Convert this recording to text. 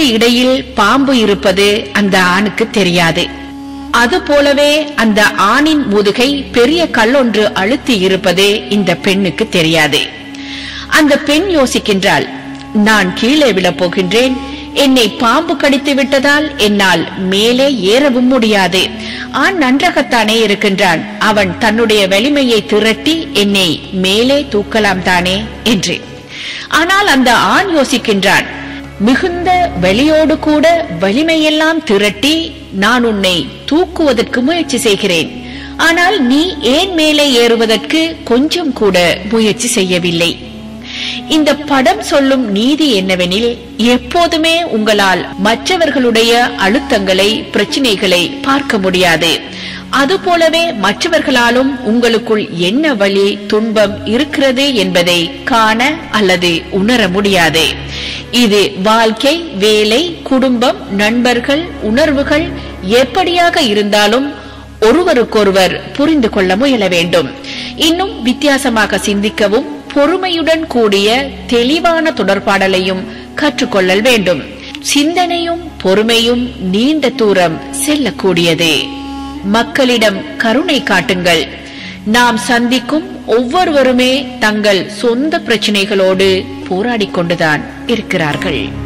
இடையில் பாம்பு இருப்பது அந்த ஆணுக்கு தெரியாது அது போலவே அந்த ஆணின் முதுகை பெரிய கல்லொன்று அழுத்தி இருப்பது இந்த பெண்ணுக்கு தெரியாது அந்த பெண் யோசிக்கின்றாள் நான் கீழே விழப் போகின்றேன் என்னை பாம்பு கடித்து விட்டதால் என்னால் மேலே ஏறவும் முடியாது ஆண் நன்றாகத்தானே இருக்கின்றான் அவன் தன்னுடைய வலிமையை திரட்டி என்னை மேலே தூக்கலாம் தானே என்று ஆனால் அந்த ஆண் யோசிக்கின்றான் மிகுந்த வெளியோடு கூட வலிமையெல்லாம் திரட்டி நான் உன்னை தூக்குவதற்கு முயற்சி செய்கிறேன் ஆனால் நீ ஏன் மேலே ஏறுவதற்கு கொஞ்சம் கூட முயற்சி செய்யவில்லை இந்த படம் சொல்லும் நீதி என்னவெனில் எப்போதுமே உங்களால் மற்றவர்களுடைய அழுத்தங்களை பிரச்சனைகளை பார்க்க முடியாது அதுபோலவே மற்றவர்களாலும் உங்களுக்குள் என்ன வழி துன்பம் இருக்கிறது என்பதை காண அல்லது உணர முடியாது இது வாழ்க்கை வேலை குடும்பம் நண்பர்கள் உணர்வுகள் எப்படியாக இருந்தாலும் ஒருவருக்கொருவர் புரிந்து கொள்ள முயல வேண்டும் இன்னும் வித்தியாசமாக சிந்திக்கவும் பொறுமையுடன் கூடிய தெளிவான தொடர்பாடலையும் கற்றுக்கொள்ளல் வேண்டும் சிந்தனையும் பொறுமையும் நீண்ட தூரம் செல்லக்கூடியது மக்களிடம் கருணை காட்டுங்கள் நாம் சந்திக்கும் ஒவ்வொருவருமே தங்கள் சொந்த பிரச்சனைகளோடு போராடிக் கொண்டுதான் இருக்கிறார்கள்